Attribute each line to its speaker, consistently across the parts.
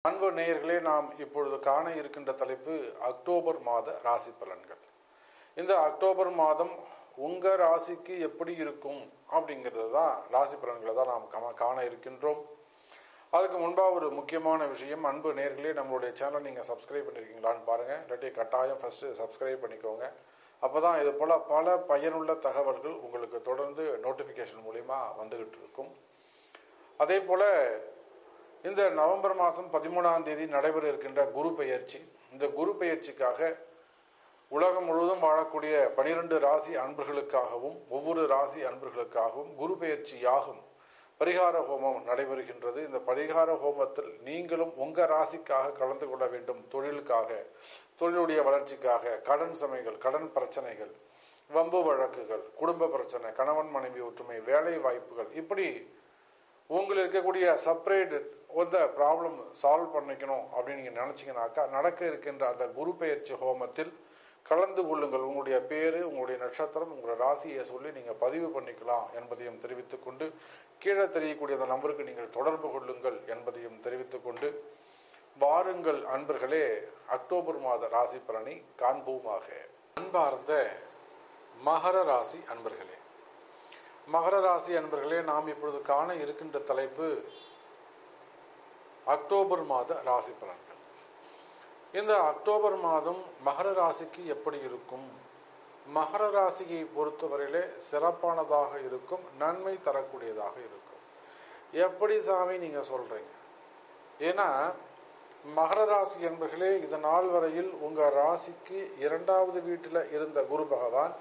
Speaker 1: அன்பு நேயர்களே நாம் இப்பொழுது காண இருக்கின்ற தலைப்பு அக்டோபர் மாத ராசி பலன்கள் இந்த அக்டோபர் மாதம் உங்க ராசிக்கு எப்படி இருக்கும் அப்படிங்கிறது தான் ராசி பலன்களை தான் நாம் கம- காண இருக்கின்றோம் அதுக்கு முன்பாக ஒரு முக்கியமான விஷயம் அன்பு நேர்களே நம்மளுடைய சேனல் நீங்கள் சப்ஸ்கிரைப் பண்ணியிருக்கீங்களான்னு பாருங்கள் இல்லாட்டி கட்டாயம் ஃபஸ்ட்டு சப்ஸ்கிரைப் பண்ணிக்கோங்க அப்போ தான் இது போல் பல பயனுள்ள தகவல்கள் உங்களுக்கு தொடர்ந்து நோட்டிஃபிகேஷன் மூலிமா வந்துகிட்டு இருக்கும் அதே போல் இந்த நவம்பர் மாதம் பதிமூணாம் தேதி நடைபெற இருக்கின்ற குரு பெயர்ச்சி இந்த குரு பெயர்ச்சிக்காக உலகம் முழுவதும் வாழக்கூடிய பனிரெண்டு ராசி அன்பர்களுக்காகவும் ஒவ்வொரு ராசி அன்பர்களுக்காகவும் குரு பெயர்ச்சி யாகும் பரிகார ஹோமம் நடைபெறுகின்றது இந்த பரிகார ஹோமத்தில் நீங்களும் உங்க ராசிக்காக கலந்து கொள்ள வேண்டும் தொழிலுக்காக தொழிலுடைய வளர்ச்சிக்காக கடன் சுமைகள் கடன் பிரச்சனைகள் வம்பு வழக்குகள் குடும்ப பிரச்சனை கணவன் மனைவி ஒற்றுமை வேலை வாய்ப்புகள் இப்படி உங்களுக்கு இருக்கக்கூடிய செப்பரேட் அந்த ப்ராப்ளம் சால்வ் பண்ணிக்கணும் அப்படின்னு நீங்கள் நினச்சிங்கனாக்கா நடக்க இருக்கின்ற அந்த குரு பெயர்ச்சி ஹோமத்தில் கலந்து கொள்ளுங்கள் உங்களுடைய பேரு உங்களுடைய நட்சத்திரம் உங்களுடைய ராசியை சொல்லி நீங்கள் பதிவு பண்ணிக்கலாம் என்பதையும் தெரிவித்துக் கொண்டு கீழே தெரியக்கூடிய அந்த நம்பருக்கு நீங்கள் தொடர்பு கொள்ளுங்கள் என்பதையும் தெரிவித்துக் கொண்டு வாருங்கள் அன்பர்களே அக்டோபர் மாத ராசி பலனை காண்போமாக அன்பார்ந்த மகர ராசி அன்பர்களே மகர ராசி அன்பர்களே நாம் இப்பொழுது காண இருக்கின்ற தலைப்பு அக்டோபர் மாத ராசி பலன்கள் இந்த அக்டோபர் மாதம் மகர ராசிக்கு எப்படி இருக்கும் மகர ராசியை பொறுத்தவரையிலே சிறப்பானதாக இருக்கும் நன்மை தரக்கூடியதாக இருக்கும் எப்படி சாமி நீங்க சொல்றீங்க ஏன்னா மகர ராசி என்பர்களே இது நாள் வரையில் உங்க ராசிக்கு இரண்டாவது வீட்டில் இருந்த குரு பகவான்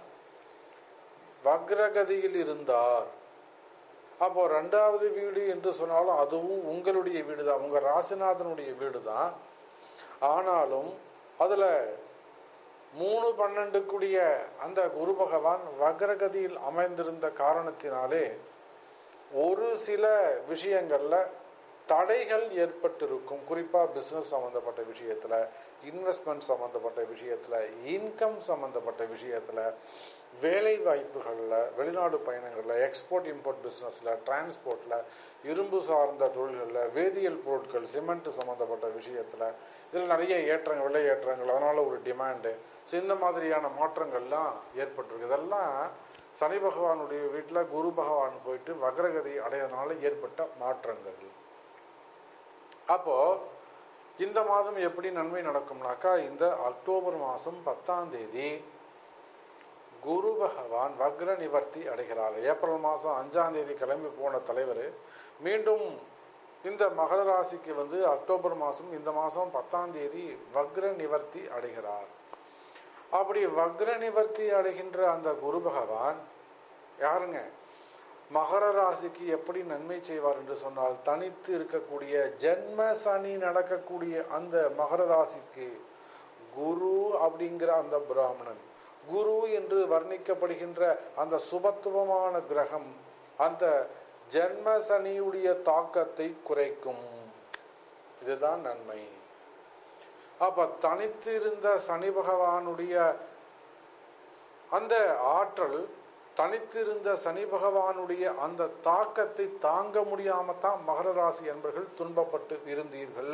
Speaker 1: வக்ரகதியில் இருந்தார் அப்போ ரெண்டாவது வீடு என்று சொன்னாலும் அதுவும் உங்களுடைய வீடு தான் உங்க ராசிநாதனுடைய வீடு தான் ஆனாலும் அதுல மூணு பன்னெண்டுக்குடிய அந்த குரு பகவான் வக்ரகதியில் அமைந்திருந்த காரணத்தினாலே ஒரு சில விஷயங்கள்ல தடைகள் ஏற்பட்டிருக்கும் குறிப்பா பிசினஸ் சம்பந்தப்பட்ட விஷயத்துல இன்வெஸ்ட்மெண்ட் சம்பந்தப்பட்ட விஷயத்துல இன்கம் சம்பந்தப்பட்ட விஷயத்துல வேலை வாய்ப்புகள்ல வெளிநாடு பயணங்கள்ல எக்ஸ்போர்ட் இம்போர்ட் பிசினஸ்ல டிரான்ஸ்போர்ட்ல இரும்பு சார்ந்த தொழில்கள்ல வேதியியல் பொருட்கள் சிமெண்ட் சம்பந்தப்பட்ட விஷயத்துல இதில் நிறைய ஏற்றங்கள் விலை ஏற்றங்கள் அதனால ஒரு டிமாண்டு ஸோ இந்த மாதிரியான மாற்றங்கள்லாம் ஏற்பட்டிருக்கு இதெல்லாம் சனி பகவானுடைய வீட்டில் குரு பகவான் போயிட்டு வக்ரகதி அடையறதுனால ஏற்பட்ட மாற்றங்கள் அப்போ இந்த மாதம் எப்படி நன்மை நடக்கும்னாக்கா இந்த அக்டோபர் மாதம் பத்தாம் தேதி குரு பகவான் வக்ர நிவர்த்தி அடைகிறார் ஏப்ரல் மாதம் அஞ்சாம் தேதி கிளம்பி போன தலைவர் மீண்டும் இந்த மகர ராசிக்கு வந்து அக்டோபர் மாதம் இந்த மாதம் பத்தாம் தேதி வக்ர நிவர்த்தி அடைகிறார் அப்படி வக்ர நிவர்த்தி அடைகின்ற அந்த குரு பகவான் யாருங்க மகர ராசிக்கு எப்படி நன்மை செய்வார் என்று சொன்னால் தனித்து இருக்கக்கூடிய ஜென்ம சனி நடக்கக்கூடிய அந்த மகர ராசிக்கு குரு அப்படிங்கிற அந்த பிராமணன் குரு என்று வர்ணிக்கப்படுகின்ற அந்த சுபத்துவமான கிரகம் அந்த ஜென்ம சனியுடைய தாக்கத்தை குறைக்கும் இதுதான் நன்மை அப்ப தனித்து இருந்த சனி பகவானுடைய அந்த ஆற்றல் தனித்திருந்த சனி பகவானுடைய அந்த தாக்கத்தை தாங்க முடியாம தான் மகர ராசி என்பர்கள் துன்பப்பட்டு இருந்தீர்கள்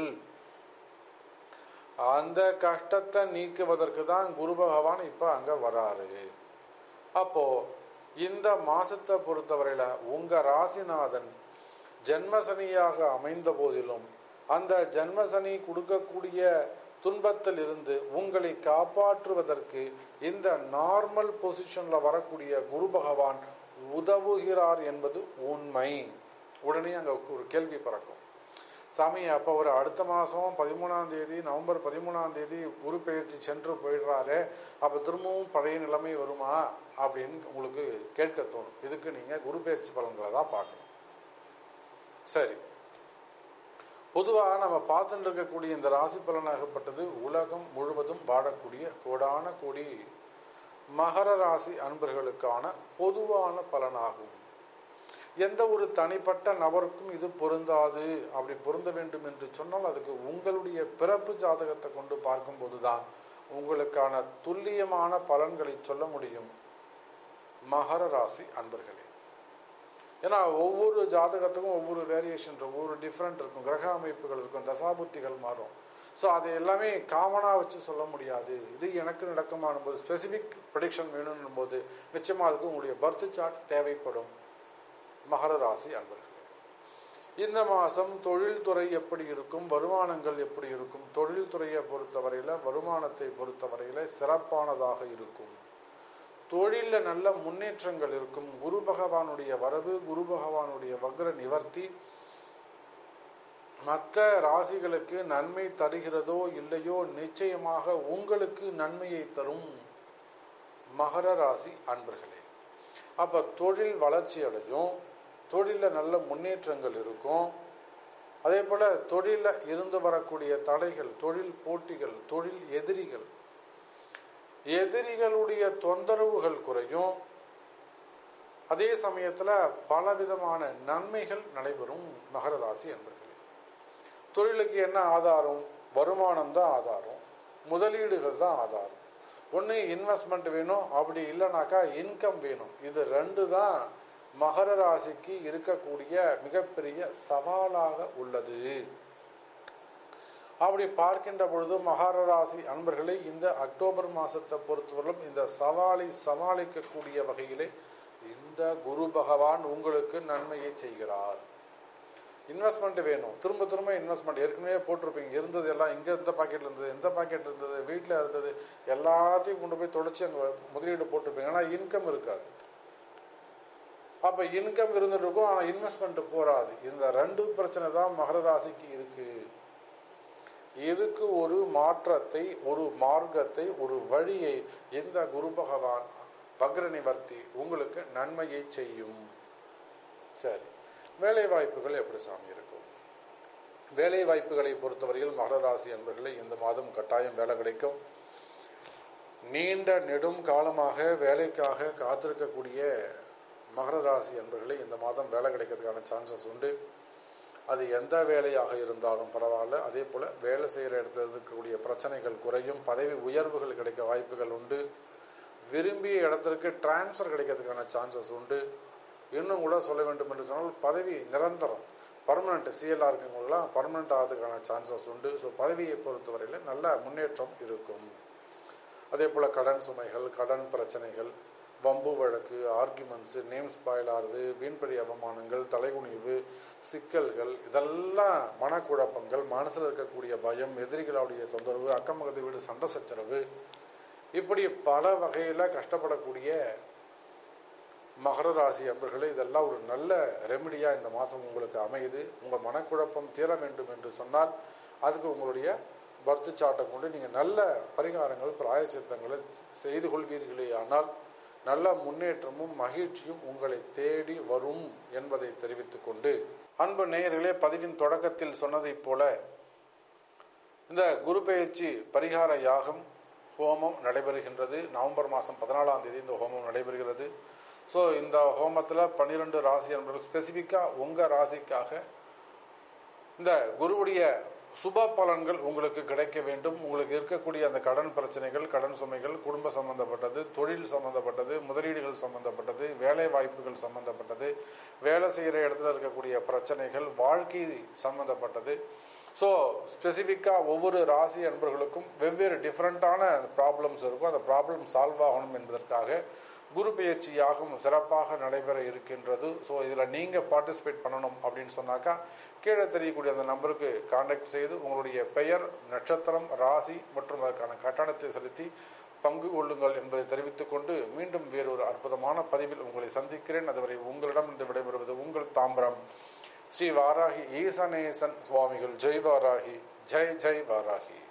Speaker 1: அந்த கஷ்டத்தை நீக்குவதற்கு தான் குரு பகவான் இப்ப அங்க வராரு அப்போ இந்த மாசத்தை பொறுத்தவரையில உங்க ராசிநாதன் ஜென்மசனியாக அமைந்த போதிலும் அந்த ஜென்மசனி கொடுக்கக்கூடிய துன்பத்தில் இருந்து உங்களை காப்பாற்றுவதற்கு இந்த நார்மல் பொசிஷன்ல வரக்கூடிய குரு பகவான் உதவுகிறார் என்பது உண்மை உடனே அங்க ஒரு கேள்வி பிறக்கும் சாமி அப்ப ஒரு அடுத்த மாசம் பதிமூணாம் தேதி நவம்பர் பதிமூணாம் தேதி குரு பயிற்சி சென்று போயிடுறாரு அப்ப திரும்பவும் பழைய நிலைமை வருமா அப்படின்னு உங்களுக்கு கேட்க தோணும் இதுக்கு நீங்க குரு பயிற்சி பலன்களை தான் பார்க்கணும் சரி பொதுவாக நம்ம பார்த்துட்டு இருக்கக்கூடிய இந்த ராசி பலனாகப்பட்டது உலகம் முழுவதும் வாழக்கூடிய கோடான கோடி மகர ராசி அன்பர்களுக்கான பொதுவான பலனாகும் எந்த ஒரு தனிப்பட்ட நபருக்கும் இது பொருந்தாது அப்படி பொருந்த வேண்டும் என்று சொன்னால் அதுக்கு உங்களுடைய பிறப்பு ஜாதகத்தை கொண்டு பார்க்கும்போது தான் உங்களுக்கான துல்லியமான பலன்களை சொல்ல முடியும் மகர ராசி அன்பர்களே ஏன்னா ஒவ்வொரு ஜாதகத்துக்கும் ஒவ்வொரு வேரியேஷன் இருக்கும் ஒவ்வொரு டிஃப்ரெண்ட் இருக்கும் கிரக அமைப்புகள் இருக்கும் தசாபுத்திகள் மாறும் ஸோ அதை எல்லாமே காமனாக வச்சு சொல்ல முடியாது இது எனக்கு நடக்குமான போது ஸ்பெசிஃபிக் ப்ரடிக்ஷன் வேணும்னும் போது நிச்சயமாக அதுக்கு உங்களுடைய பர்த் சார்ட் தேவைப்படும் மகர ராசி அன்பர்களே இந்த மாதம் தொழில்துறை எப்படி இருக்கும் வருமானங்கள் எப்படி இருக்கும் தொழில்துறையை பொறுத்தவரையில் வருமானத்தை பொறுத்தவரையில் சிறப்பானதாக இருக்கும் தொழிலில் நல்ல முன்னேற்றங்கள் இருக்கும் குரு பகவானுடைய வரவு குரு பகவானுடைய வக்ர நிவர்த்தி மற்ற ராசிகளுக்கு நன்மை தருகிறதோ இல்லையோ நிச்சயமாக உங்களுக்கு நன்மையை தரும் மகர ராசி அன்பர்களே அப்ப தொழில் வளர்ச்சி அடையும் தொழிலில் நல்ல முன்னேற்றங்கள் இருக்கும் அதே போல தொழிலில் இருந்து வரக்கூடிய தடைகள் தொழில் போட்டிகள் தொழில் எதிரிகள் எதிரிகளுடைய தொந்தரவுகள் குறையும் அதே சமயத்தில் பலவிதமான நன்மைகள் நடைபெறும் மகர ராசி என்பர்களே தொழிலுக்கு என்ன ஆதாரம் வருமானம் தான் ஆதாரம் முதலீடுகள் தான் ஆதாரம் ஒன்று இன்வெஸ்ட்மெண்ட் வேணும் அப்படி இல்லைனாக்கா இன்கம் வேணும் இது ரெண்டு தான் மகர ராசிக்கு இருக்கக்கூடிய மிகப்பெரிய சவாலாக உள்ளது அப்படி பார்க்கின்ற பொழுது மகர ராசி அன்பர்களை இந்த அக்டோபர் மாசத்தை பொறுத்தவரையிலும் இந்த சவாலை சமாளிக்கக்கூடிய வகையிலே இந்த குரு பகவான் உங்களுக்கு நன்மையை செய்கிறார் இன்வெஸ்ட்மெண்ட் வேணும் திரும்ப திரும்ப இன்வெஸ்ட்மெண்ட் ஏற்கனவே போட்டிருப்பீங்க இருந்தது எல்லாம் இங்கே எந்த பாக்கெட்ல இருந்தது எந்த பாக்கெட் இருந்தது வீட்டில் இருந்தது எல்லாத்தையும் கொண்டு போய் தொடச்சி அங்கே முதலீடு போட்டிருப்பீங்க ஆனால் இன்கம் இருக்காது அப்போ இன்கம் இருந்துட்டு இருக்கும் ஆனால் இன்வெஸ்ட்மெண்ட் போராது இந்த ரெண்டு பிரச்சனை தான் மகர ராசிக்கு இருக்கு இதுக்கு ஒரு மாற்றத்தை ஒரு மார்க்கத்தை ஒரு வழியை இந்த குரு பகவான் வக்ர நிவர்த்தி உங்களுக்கு நன்மையை செய்யும் சரி வேலை வாய்ப்புகள் எப்படி சாமி இருக்கும் வேலை வாய்ப்புகளை பொறுத்தவரையில் மகர ராசி என்பர்களை இந்த மாதம் கட்டாயம் வேலை கிடைக்கும் நீண்ட நெடும் காலமாக வேலைக்காக காத்திருக்கக்கூடிய மகர ராசி என்பர்களை இந்த மாதம் வேலை கிடைக்கிறதுக்கான சான்சஸ் உண்டு அது எந்த வேலையாக இருந்தாலும் பரவாயில்ல அதே போல் வேலை செய்கிற இடத்துல இருக்கக்கூடிய பிரச்சனைகள் குறையும் பதவி உயர்வுகள் கிடைக்க வாய்ப்புகள் உண்டு விரும்பிய இடத்திற்கு டிரான்ஸ்ஃபர் கிடைக்கிறதுக்கான சான்சஸ் உண்டு இன்னும் கூட சொல்ல வேண்டும் என்று சொன்னால் பதவி நிரந்தரம் பர்மனண்ட் சிஎல்ஆர் இருக்கவங்களாம் பர்மனண்ட் ஆகிறதுக்கான சான்சஸ் உண்டு ஸோ பதவியை பொறுத்தவரையில் நல்ல முன்னேற்றம் இருக்கும் அதே போல் கடன் சுமைகள் கடன் பிரச்சனைகள் வம்பு வழக்கு ஆர்குமெண்ட்ஸு நேம் ஸ்பாயில் ஆகுது வீண்படி அவமானங்கள் தலைகுனிவு சிக்கல்கள் இதெல்லாம் மனக்குழப்பங்கள் மனசில் இருக்கக்கூடிய பயம் எதிரிகளுடைய தொந்தரவு அக்கம் பக்கத்து வீடு சண்டை சச்சரவு இப்படி பல வகையில் கஷ்டப்படக்கூடிய மகர ராசி அன்பர்களே இதெல்லாம் ஒரு நல்ல ரெமிடியா இந்த மாதம் உங்களுக்கு அமையுது உங்கள் மனக்குழப்பம் தீர வேண்டும் என்று சொன்னால் அதுக்கு உங்களுடைய பர்த்து சாட்டை கொண்டு நீங்கள் நல்ல பரிகாரங்கள் பிராயசித்தங்களை செய்து கொள்வீர்களே ஆனால் நல்ல முன்னேற்றமும் மகிழ்ச்சியும் உங்களை தேடி வரும் என்பதை தெரிவித்துக் கொண்டு அன்பு நேயர்களே பதிவின் தொடக்கத்தில் சொன்னதைப் போல இந்த குரு பெயர்ச்சி பரிகார யாகம் ஹோமம் நடைபெறுகின்றது நவம்பர் மாதம் பதினாலாம் தேதி இந்த ஹோமம் நடைபெறுகிறது ஸோ இந்த ஹோமத்தில் பன்னிரெண்டு ராசி என்பது ஸ்பெசிஃபிக்காக உங்கள் ராசிக்காக இந்த குருவுடைய சுப பலன்கள் உங்களுக்கு கிடைக்க வேண்டும் உங்களுக்கு இருக்கக்கூடிய அந்த கடன் பிரச்சனைகள் கடன் சுமைகள் குடும்ப சம்பந்தப்பட்டது தொழில் சம்பந்தப்பட்டது முதலீடுகள் சம்பந்தப்பட்டது வேலை வாய்ப்புகள் சம்பந்தப்பட்டது வேலை செய்கிற இடத்துல இருக்கக்கூடிய பிரச்சனைகள் வாழ்க்கை சம்பந்தப்பட்டது ஸோ ஸ்பெசிஃபிக்காக ஒவ்வொரு ராசி அன்பர்களுக்கும் வெவ்வேறு டிஃப்ரெண்ட்டான ப்ராப்ளம்ஸ் இருக்கும் அந்த ப்ராப்ளம் சால்வ் ஆகணும் என்பதற்காக குரு பயிற்சி யாகம் சிறப்பாக நடைபெற இருக்கின்றது ஸோ இதில் நீங்கள் பார்ட்டிசிபேட் பண்ணணும் அப்படின்னு சொன்னாக்கா கீழே தெரியக்கூடிய அந்த நம்பருக்கு கான்டாக்ட் செய்து உங்களுடைய பெயர் நட்சத்திரம் ராசி மற்றும் அதற்கான கட்டணத்தை செலுத்தி பங்கு கொள்ளுங்கள் என்பதை தெரிவித்துக் கொண்டு மீண்டும் வேறொரு அற்புதமான பதிவில் உங்களை சந்திக்கிறேன் அதுவரை உங்களிடம் இருந்து விடைபெறுவது உங்கள் தாம்பரம் ஸ்ரீ வாராகி ஈசனேசன் சுவாமிகள் ஜெய் வாராகி ஜெய் ஜெய் வாராகி